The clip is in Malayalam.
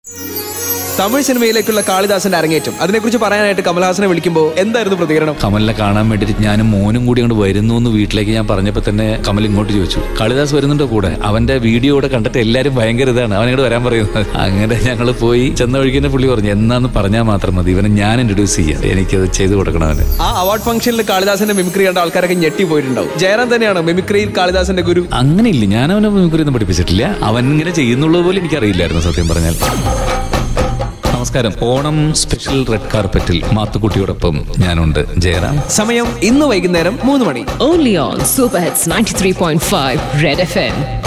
തമിഴ് സിനിമയിലേക്കുള്ള കാളിദാസന്റെ അരങ്ങേറ്റം അതിനെക്കുറിച്ച് പറയാനായിട്ട് കമൽഹാസനെ വിളിക്കുമ്പോൾ എന്തായിരുന്നു പ്രതികരണം കമലിനെ കാണാൻ വേണ്ടിയിട്ട് ഞാനും മോനും കൂടി അങ്ങോട്ട് വരുന്നു എന്ന് വീട്ടിലേക്ക് ഞാൻ പറഞ്ഞപ്പോൾ തന്നെ കമൽ ഇങ്ങോട്ട് ചോദിച്ചു കാളിദാസ് വരുന്നുണ്ടോ കൂടെ അവന്റെ വീഡിയോ കൂടെ കണ്ടിട്ട് എല്ലാവരും ഭയങ്കര ഇതാണ് അവൻ ഇങ്ങോട്ട് വരാൻ പറയുന്നത് അങ്ങനെ ഞങ്ങൾ പോയി ചെന്ന ഒഴുകിനെ പുള്ളി പറഞ്ഞു എന്നാന്ന് പറഞ്ഞാൽ മാത്രം മതി ഇവനെ ഞാൻ ഇൻട്രൊഡ്യൂസ് ചെയ്യാം എനിക്കത് ചെയ്തു കൊടുക്കണം അവന് ആ അവാർഡ് ഫംഗ്ഷനിൽ കാളിദാസന്റെ മിമിക്രി കണ്ട ആൾക്കാരൊക്കെ ഞെട്ടി പോയിട്ടുണ്ടാവും ജയറാം തന്നെയാണ് മിമിക്രിയിൽ കാളിദാസന്റെ ഗുരു അങ്ങനെയില്ല ഞാൻ അവനെ മിമിക്രി ഒന്നും പഠിപ്പിച്ചിട്ടില്ല അവൻ ഇങ്ങനെ ചെയ്യുന്നുള്ളത് പോലും എനിക്കറിയില്ലായിരുന്നു സത്യം പറഞ്ഞാൽ നമസ്കാരം ഓണം സ്പെഷ്യൽ റെഡ് കാർപ്പറ്റിൽ മാത്തുക്കുട്ടിയോടൊപ്പം ഞാനുണ്ട് ജയറാം സമയം ഇന്ന് വൈകുന്നേരം മൂന്ന് മണി Only on Superhits 93.5 Red FM.